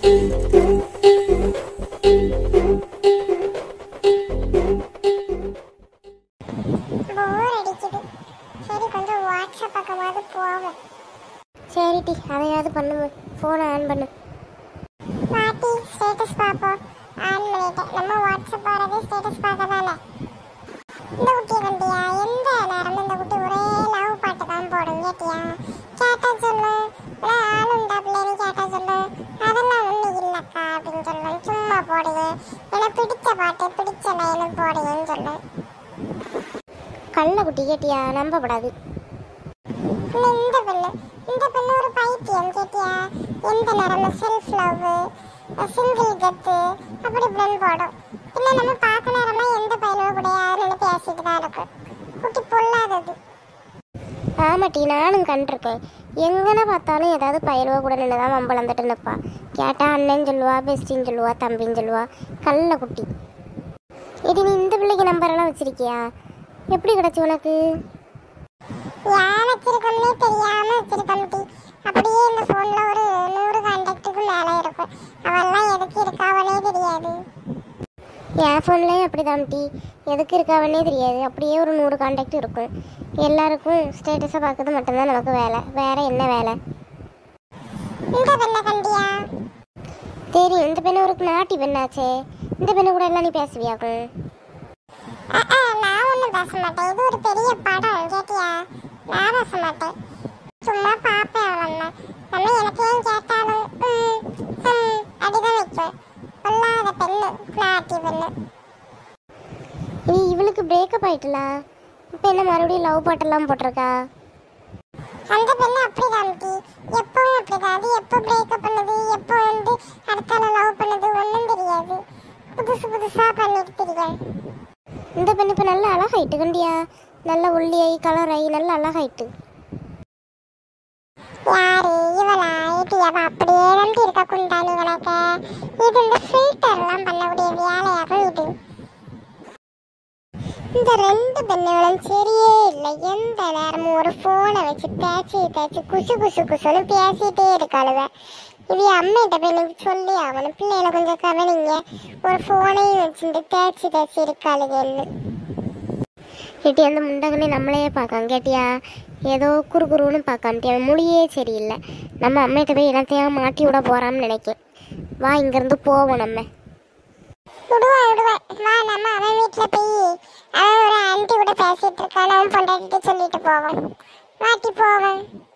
போர் அடிக்குது சரி கொஞ்சம் வாட்ஸ்அப் பக்கமாவது போவோம் சரி டி அதையாவது பண்ணுங்க ஃபோனை ஆன் பண்ணு பாட்டி ஸ்டேட்டஸ் பார்ப்போம் ஆன் பண்ணிட்டேன் நம்ம வாட்ஸ்அப் போறது ஸ்டேட்டஸ் பார்க்க தானே இந்த குட்டி கண்டியா எந்த நேரமும் இந்த குட்டி ஒரே லவ் பாட்டு தான் போடும் கேட்டியா கேட்டா சொல்லு இல்லை ஆள் உண்டா பிள்ளைன்னு கேட்டா சொல்லு அதெல்லாம் ஒன்றும் இல்லைக்கா அப்படின்னு சொல்லு சும்மா போடுங்க எனக்கு பிடிச்ச பாட்டு பிடிச்ச லைனு போடுங்கன்னு சொல்லு கள்ள குட்டி கேட்டியா நம்பப்படாது இன்னும் இந்த பெண்ணு இந்த பெண்ணு ஒரு பைத்தியம் கேட்டியா எந்த நேரமும் செல்ஃப் லவ் சிங்கிள் கத்து அப்படி இப்படின்னு போடும் இல்லை நம்ம பார்க்க நேரமா எந்த பையனோ கூட யாருன்னு பேசிட்டு தான் இருக்கு குட்டி பொல்லாதது ஆமாட்டி நானும் கண்டிருக்கேன் எங்கன பார்த்தாலும் ஏதாவது பயிர்வா கூட நின்று தான் வம்பளந்துட்டு நிற்பா கேட்டால் அண்ணன் சொல்லுவா பெஸ்டின்னு சொல்லுவா தம்பின்னு சொல்லுவா கள்ள குட்டி இது நீ இந்த பிள்ளைக்கு நம்பரெல்லாம் வச்சிருக்கியா எப்படி கிடச்சி உனக்கு யார் வச்சிருக்கோம்னே தெரியாம வச்சிருக்கோம் டி அப்படியே இந்த போன்ல ஒரு நூறு கான்டாக்டுக்கு மேல இருக்கும் அவெல்லாம் எதுக்கு இருக்காவனே தெரியாது என் ஃபோன்லேயும் அப்படி தான் டி எதுக்கு இருக்காவன்னே தெரியாது அப்படியே ஒரு நூறு காண்டாக்ட் இருக்கும் எல்லாருக்கும் ஸ்டேட்டஸை பார்க்கறது மட்டும்தான் நமக்கு வேலை வேற என்ன வேலை இந்த பெண்ணை கண்டியா தெரியும் இந்த பெண்ணு ஒரு நாட்டி பெண்ணாச்சே இந்த பெண்ணு கூட எல்லாம் நீ பேசுவியாக்கும் அஹ், அஹ், நான் ஒன்றும் பேச மாட்டேன் இது ஒரு பெரிய படம் கேட்டியா நான் பேச மாட்டேன் சும்மா பார்ப்பேன் அவ்வளோதான் நம்ம எனக்கு ஏன் கேட்டாலும் ம், ம், அப்படிதான் வைப்பேன் பொல்லாத பெண்ணு நாட்டி பெண்ணு நீ இவளுக்கு பிரேக்கப் ஆயிட்டலா இப்போ என்ன மறுபடியும் லவ் பாட்டெல்லாம் போட்டிருக்கா அந்த பெண்ணு அப்படிதான் டி எப்பவும் அப்படிதான் அது எப்போ பிரேக்கப் பண்ணுது எப்போ வந்து அடுத்தால லவ் பண்ணுது ஒன்றும் தெரியாது புதுசு புதுசா பண்ணிட்டு தெரியும் இந்த பெண்ணு இப்போ நல்ல அழகாயிட்டு கண்டியா நல்ல ஒல்லியாகி கலராகி நல்ல அழகாயிட்டு யாரு இவளா இது அவ அப்படியே நம்பி இருக்க குண்டானி உனக்கு இது இந்த ஃபில்டர்லாம் பண்ணக்கூடிய வேலையாகும் இது இந்த ரெண்டு பெண்ணுகளும் சரியே இல்லை எந்த நேரமும் ஒரு போனை வச்சு பேச்சு பேச்சு குசு குசு குசுன்னு பேசிட்டே இருக்காளுவ இது அம்மிட்ட போய் நீங்க சொல்லி ஆகணும் பிள்ளைகளை கொஞ்சம் கவனிங்க ஒரு போனையும் வச்சுட்டு தேய்ச்சி தேய்ச்சி இருக்காளுகன்னு கேட்டி அந்த முண்டகனே நம்மளையே பார்க்கான் கேட்டியா ஏதோ குறு குருன்னு பார்க்கான்ட்டி அவன் மொழியே சரியில்லை நம்ம அம்மையிட்ட போய் என்னத்தையும் மாட்டி விட போறான்னு நினைக்கேன் வா இங்கேருந்து போவோம் நம்ம விடுவேன் விடுவேன் வா நம்ம அவன் வீட்டுல போய் அவன் ஒரு ஆன்ட்டி கூட பேசிட்டு இருக்கான் அவன் பொண்டாட்டிட்டு சொல்லிட்டு போவான் மாட்டி போவேன்